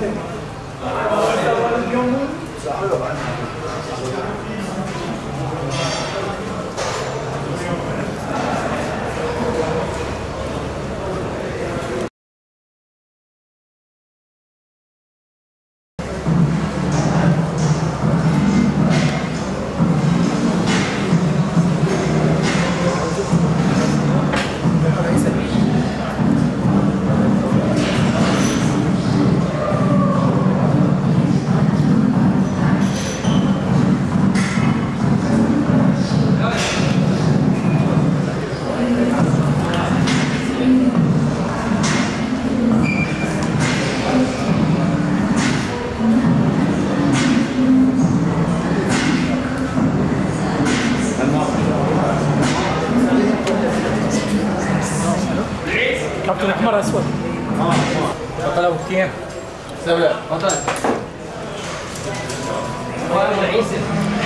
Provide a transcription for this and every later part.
كابتن احمر اسود تفضل ابو كيم سبع تفضل عيسى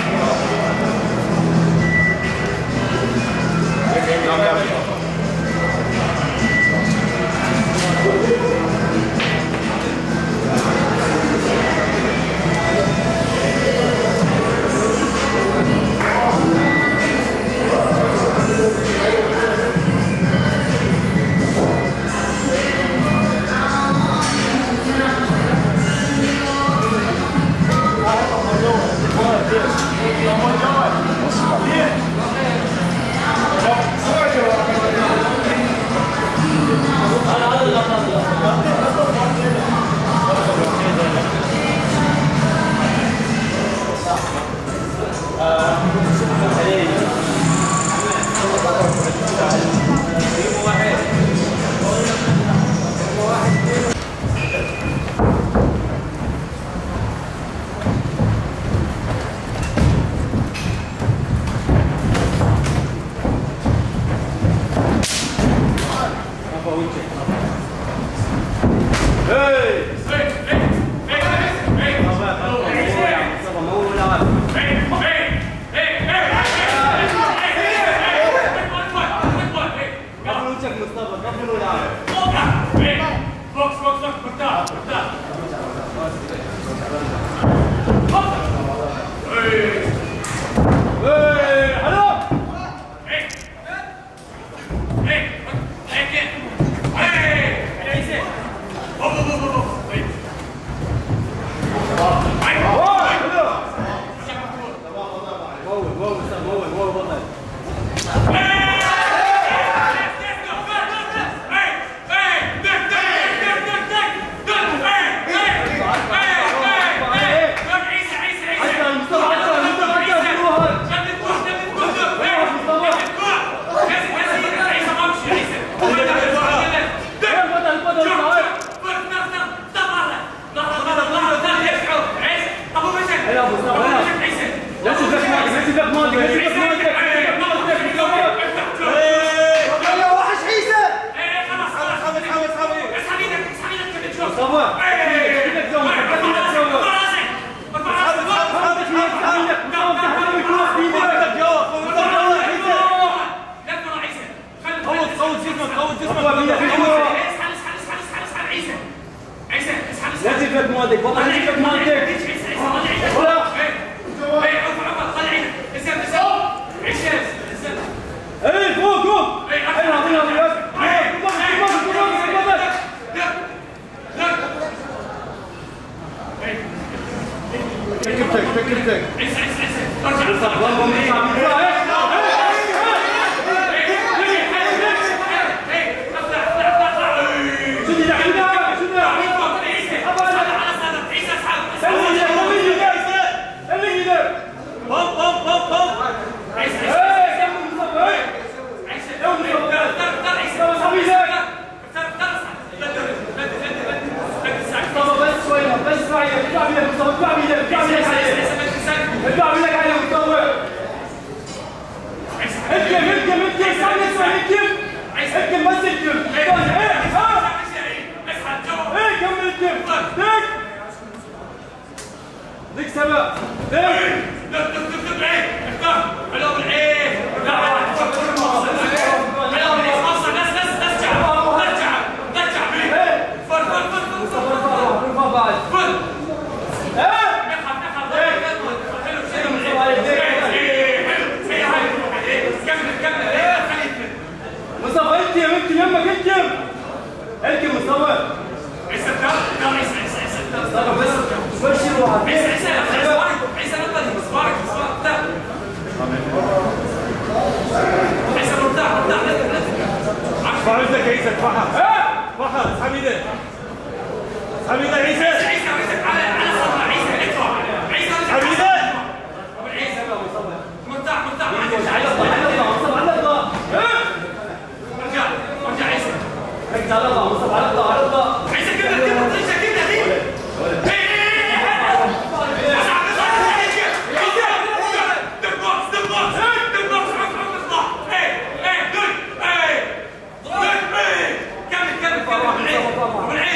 فكرتك فكرتك ديك سبع ديك بعد الكم الكم مستوى عيسى تعال تعال عيسى عيسى عيسى تعال بس بشر واحد عيسى عيسى عيسى عيسى نطلع صبارك صبارك تعال عيسى مرتاح مرتاح ارفع رجلك يا عيسى ارفعها ارفعها حميده حميده عيسى عيسى عيسى على على صدر عيسى ادفع عيسى حميده عيسى مرتاح مرتاح ما عندك على الله على الله مصطفى على الله ارجع ارجع عيسى ركز على الله مصطفى على الله على الله عيسى كده كده عيسى كده دي كمل كمل كمل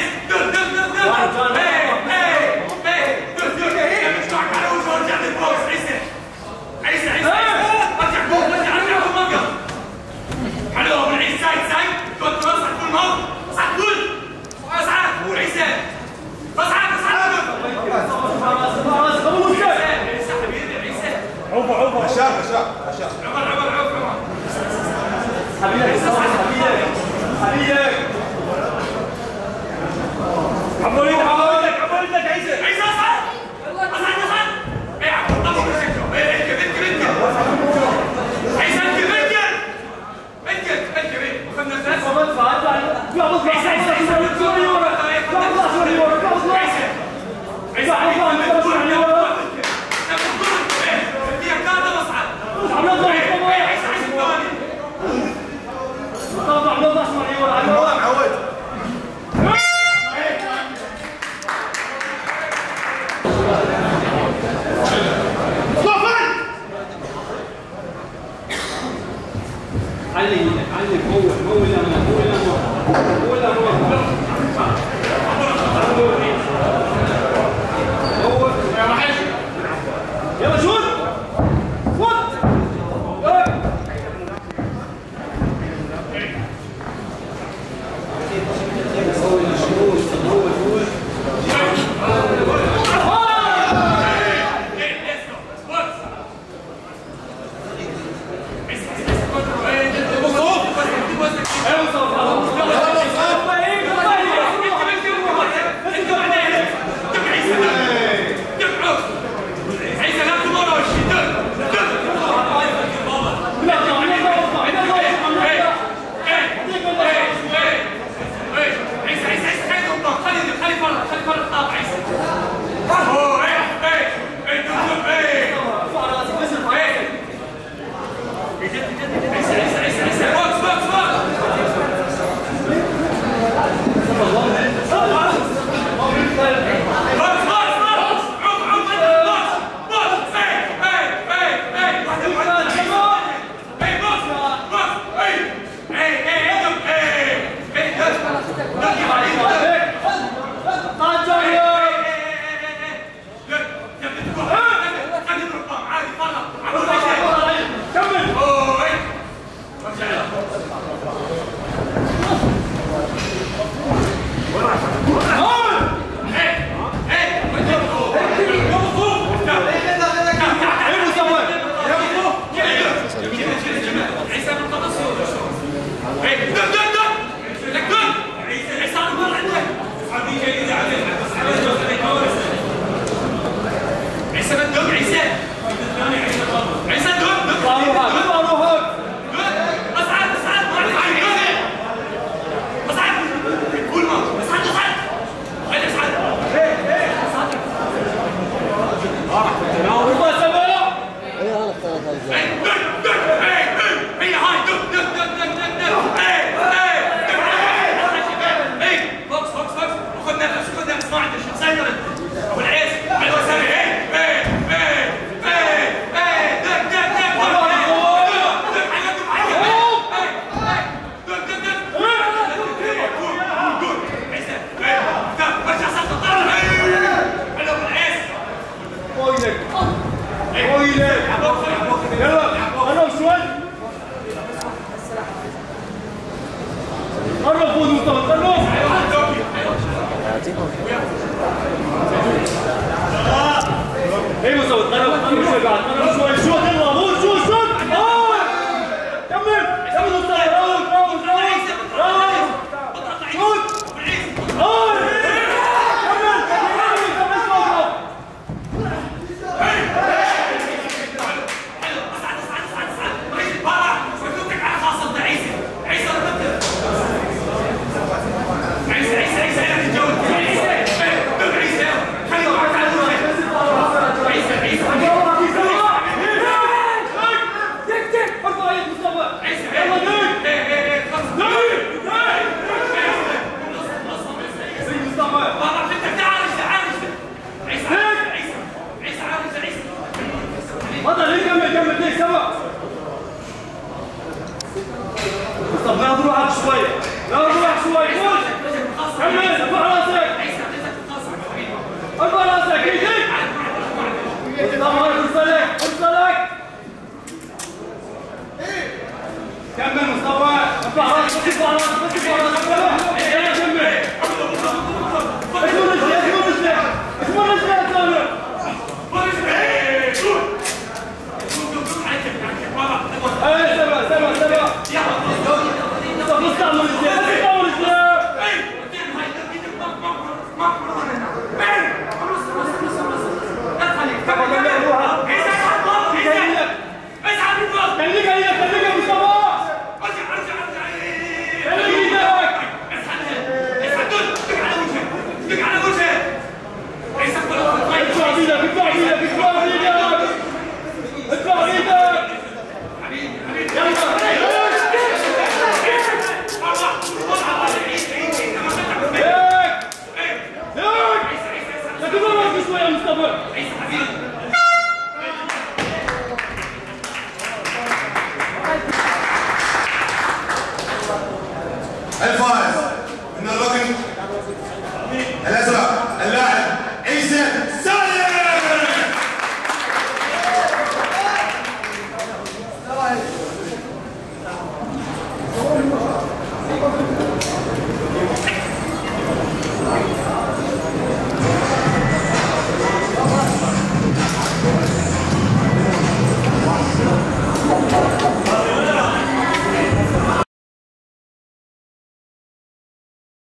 مصطفى فرصة لك فرصة لك كمل مصطفى ارفع راسك ارفع راسك ارفع راسك يلا كمل اسمه رجلي اسمه رجلي اسمه رجلي يا سامر ايه سبع سبع سبع طب استعمل رجلي استعمل رجلي خليك خليك خليك يا مصطفى خليك ايدك ادفع ايدك ادفع ايدك ادفع ايدك ادفع ايدك هيك هيك لا تضرب شوي يا مصطفى الفائز من الركن الازرق